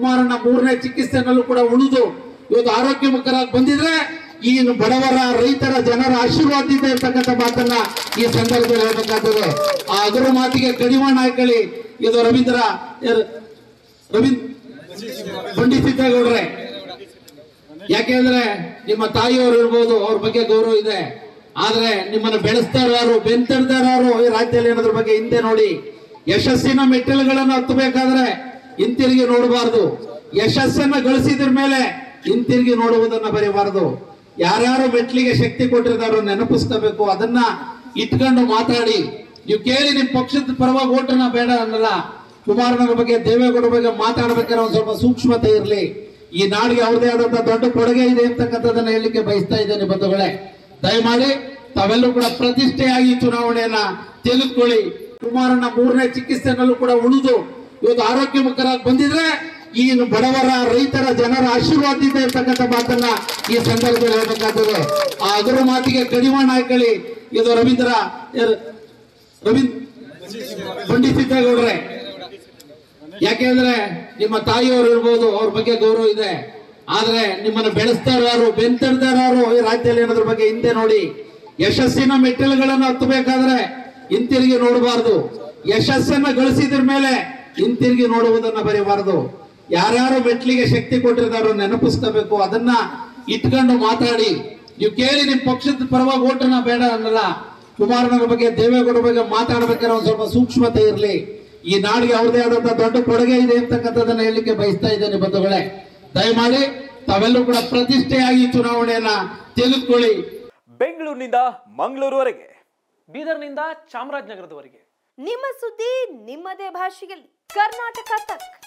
ಕುಮಾರಣ್ಣ ಮೂರನೇ ಚಿಕಿತ್ಸೆನಲ್ಲೂ ಕೂಡ ಉಳಿದು ಇವತ್ತು ಆರೋಗ್ಯ ಮುಖರಾಗಿ ಬಂದಿದ್ರೆ ಈ ಬಡವರ ರೈತರ ಜನರ ಆಶೀರ್ವಾದದಿಂದ ಇರ್ತಕ್ಕಂಥ ಮಾತನ್ನ ಈ ಸಂದರ್ಭದಲ್ಲಿ ಹೇಳ್ಬೇಕಾಗ್ತದೆ ಆ ಅಗರ ಮಾತಿಗೆ ಕಡಿವಾಣ ಹಾಕಳಿ ಇದು ರವೀಂದ್ರ ಯಾರು? ರವೀಂದ್ರ ಪಂಡಿತ್ ಸಿದ್ದೇಗೌಡ್ರೆ ಯಾಕೆಂದ್ರೆ ನಿಮ್ಮ ತಾಯಿಯವರು ಇರ್ಬೋದು ಅವ್ರ ಬಗ್ಗೆ ಗೌರವ ಇದೆ ಆದ್ರೆ ನಿಮ್ಮನ್ನ ಬೆಳೆಸ್ತಾ ಇರೋರು ಬೆಂತಡ್ತಾ ಇರೋರು ಈ ರಾಜ್ಯದಲ್ಲಿ ಅನ್ನೋದ್ರ ಬಗ್ಗೆ ಹಿಂದೆ ನೋಡಿ ಯಶಸ್ಸಿನ ಮೆಟ್ಟಿಲುಗಳನ್ನು ಹತ್ತಬೇಕಾದ್ರೆ ಹಿಂತಿರುಗಿ ನೋಡಬಾರ್ದು ಯಶಸ್ಸನ್ನ ಗಳಿಸಿದ್ರ ಮೇಲೆ ಹಿಂತಿರುಗಿ ನೋಡುವುದನ್ನ ಬರೀಬಾರದು ಯಾರ್ಯಾರು ಮೆಟ್ಲಿಗೆ ಶಕ್ತಿ ಕೊಟ್ಟಿರ್ತಾರೋ ನೆನಪಿಸ್ಕೋಬೇಕು ಅದನ್ನ ಇಟ್ಕೊಂಡು ಮಾತಾಡಿ ನೀವು ಕೇಳಿ ನಿಮ್ ಪಕ್ಷದ ಪರವಾಗಿ ಓಟನ್ನ ಬೇಡ ಅನ್ನಲ್ಲ ಕುಮಾರಣ್ಣನ ಬಗ್ಗೆ ದೇವೇಗೌಡ ಬಗ್ಗೆ ಮಾತಾಡ್ಬೇಕಾದ್ರೆ ಒಂದ್ ಸ್ವಲ್ಪ ಸೂಕ್ಷ್ಮತೆ ಇರಲಿ ಈ ನಾಡಿಗೆ ಅವ್ರದೇ ಆದಂತ ದೊಡ್ಡ ಕೊಡುಗೆ ಇದೆ ಅಂತಕ್ಕಂಥದ್ದನ್ನ ಹೇಳಲಿಕ್ಕೆ ಬಯಸ್ತಾ ಇದ್ದೇನೆ ಬಂಧುಗಳೇ ದಯಮಾಡಿ ತಾವೆಲ್ಲರೂ ಕೂಡ ಪ್ರತಿಷ್ಠೆಯಾಗಿ ಚುನಾವಣೆಯನ್ನ ತೆಗೆದುಕೊಳ್ಳಿ ಕುಮಾರಣ್ಣ ಮೂರನೇ ಚಿಕಿತ್ಸೆನಲ್ಲೂ ಕೂಡ ಉಳಿದು ಇವತ್ತು ಆರೋಗ್ಯ ಮುಖರಾಗಿ ಬಂದಿದ್ರೆ ಈ ಬಡವರ ರೈತರ ಜನರ ಆಶೀರ್ವಾದದಿಂದ ಇರ್ತಕ್ಕಂಥ ಮಾತನ್ನ ಈ ಸಂದರ್ಭದಲ್ಲಿ ಹೇಳ್ಬೇಕಾಗ್ತದೆ ಆ ಅಗರ ಮಾತಿಗೆ ಕಡಿವಾಣ ಹಾಕಳಿ ಇದು ರವೀಂದ್ರ ಯಾರು? ರವೀಂದ್ರ ಪಂಡಿತ್ ಸಿದ್ದೇಗೌಡ್ರೆ ಯಾಕೆಂದ್ರೆ ನಿಮ್ಮ ತಾಯಿಯವರು ಇರ್ಬೋದು ಅವ್ರ ಬಗ್ಗೆ ಗೌರವ ಇದೆ ಆದ್ರೆ ನಿಮ್ಮನ್ನ ಬೆಳೆಸ್ತಾ ಇರೋರು ಬೆಂತಡ್ತಾ ಇರೋರು ಈ ರಾಜ್ಯದಲ್ಲಿ ಅನ್ನೋದ್ರ ಬಗ್ಗೆ ಹಿಂದೆ ನೋಡಿ ಯಶಸ್ಸಿನ ಮೆಟ್ಟಿಲುಗಳನ್ನು ಹತ್ತಬೇಕಾದ್ರೆ ಹಿಂತಿರುಗಿ ನೋಡಬಾರ್ದು ಯಶಸ್ಸನ್ನ ಗಳಿಸಿದ್ರ ಮೇಲೆ ಹಿಂತಿರುಗಿ ನೋಡುವುದನ್ನ ಬರೀಬಾರದು ಯಾರ್ಯಾರು ಮೆಟ್ಲಿಗೆ ಶಕ್ತಿ ಕೊಟ್ಟಿರ್ತಾರೋ ನೆನಪಿಸ್ಕೋಬೇಕು ಅದನ್ನ ಇಟ್ಕೊಂಡು ಮಾತಾಡಿ ನೀವು ಕೇಳಿ ನಿಮ್ ಪಕ್ಷದ ಪರವಾಗಿ ಓಟನ್ನ ಬೇಡ ಅನ್ನಲ್ಲ ಕುಮಾರಣ್ಣನ ಬಗ್ಗೆ ದೇವೇಗೌಡ ಬಗ್ಗೆ ಮಾತಾಡ್ಬೇಕಾದ್ರೆ ಒಂದ್ ಸ್ವಲ್ಪ ಸೂಕ್ಷ್ಮತೆ ಇರಲಿ ಈ ನಾಡಿಗೆ ಅವ್ರದೇ ಆದಂತ ದೊಡ್ಡ ಕೊಡುಗೆ ಇದೆ ಅಂತಕ್ಕಂಥದ್ದನ್ನ ಹೇಳಲಿಕ್ಕೆ ಬಯಸ್ತಾ ಇದ್ದೇನೆ ಬಂಧುಗಳೇ ದಯಮಾಡಿ ತಾವೆಲ್ಲರೂ ಕೂಡ ಪ್ರತಿಷ್ಠೆಯಾಗಿ ಚುನಾವಣೆಯನ್ನ ತೆಗೆದುಕೊಳ್ಳಿ ಬೆಂಗಳೂರಿನಿಂದ ಮಂಗಳೂರುವರೆಗೆ ಬೀದರ್ನಿಂದ ಚಾಮರಾಜನಗರದವರೆಗೆ ನಿಮ್ಮ ಸುದ್ದಿ ನಿಮ್ಮದೇ ಭಾಷೆಯಲ್ಲಿ ಕರ್ನಾಟಕ ತಕ್